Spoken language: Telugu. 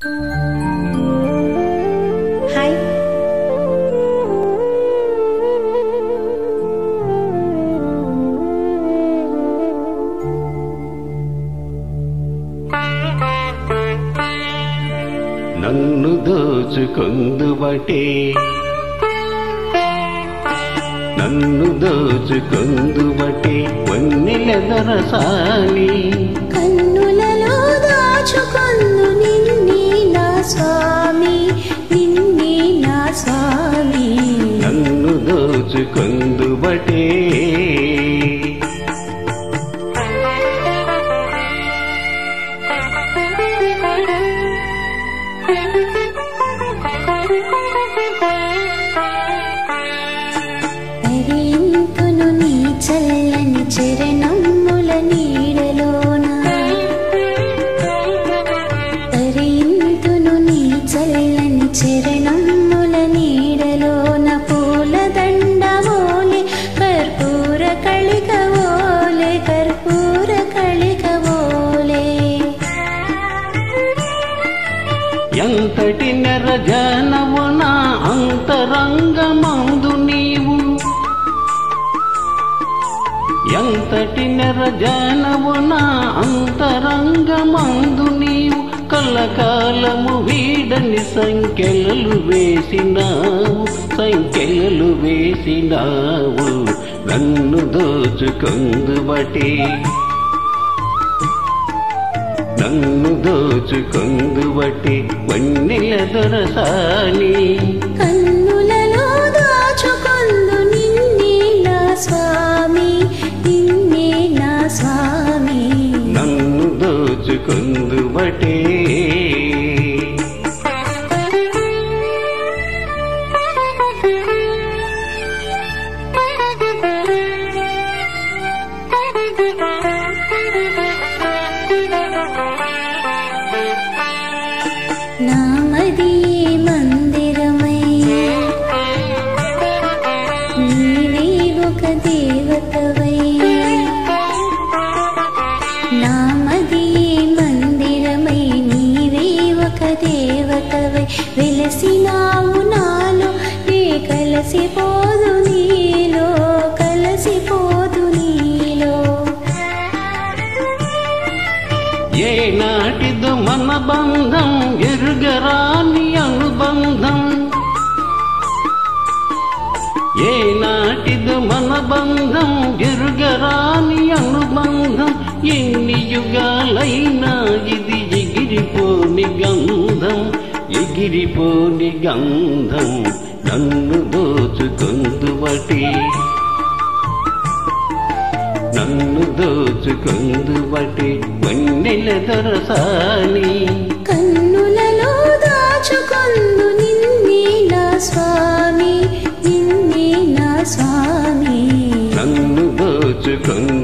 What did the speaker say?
హాయ్ నన్ను దోచుకొందువటే నన్ను దోచుకొందువటే వన్నెల దొరసాని కన్నులలో దాచుకొందు నిన్నే నా స్వామి నిన్నే నా స్వామి నన్ను దోచుకొందువటే తరింతును నీ చల్లని చరణముల నీడలోన తరింతును నీ చల్లని చరణముల నీడలోన పూల దండ ఓలే కర్పూర కళిక ఓలే కర్పూర కళిక ఓలే ఎంతటి నెరజనవు నా అంతరంగమందు నీవు ఎంతటి నెరజనవు నా అంతరంగమందు నీవు కలకాలము వీడని సంఖ్యలు వేసినావు సంఖ్యలు వేసినావు నన్ను దోచుకొందుబటి నన్ను దోచుకొందుబటి వన్నెల దొరసాని కన్నులలో దాచుకొందు నిన్నే నా స్వామి నిన్నే నా స్వామి నన్ను దోచుకొందుబటే నామది మందిరమై నీవే ఒక దేవతవై నామది మందిరమై నీవే ఒక దేవతవై వెలసినావు నాలో నే కలసిపోదు నీలో కలసిపోదు నీలో ఏ నాటిదు మన బంధం ఎరుగరాని అనుబంధం ఏ నాటిదు మన బంధం ఎరుగరాని అనుబంధం ఎన్ని యుగాలైనా ఇది ఎగిరిపోని గంధం ఎగిరిపోని గంధం నన్ను దోచుకొందువటి నన్ను దోచుకొందువటి వన్నెల దొరసాని కన్నులలో దాచుకొందు నిన్నే నా స్వామి నిన్నే నా స్వామి నన్ను దోచుకొందు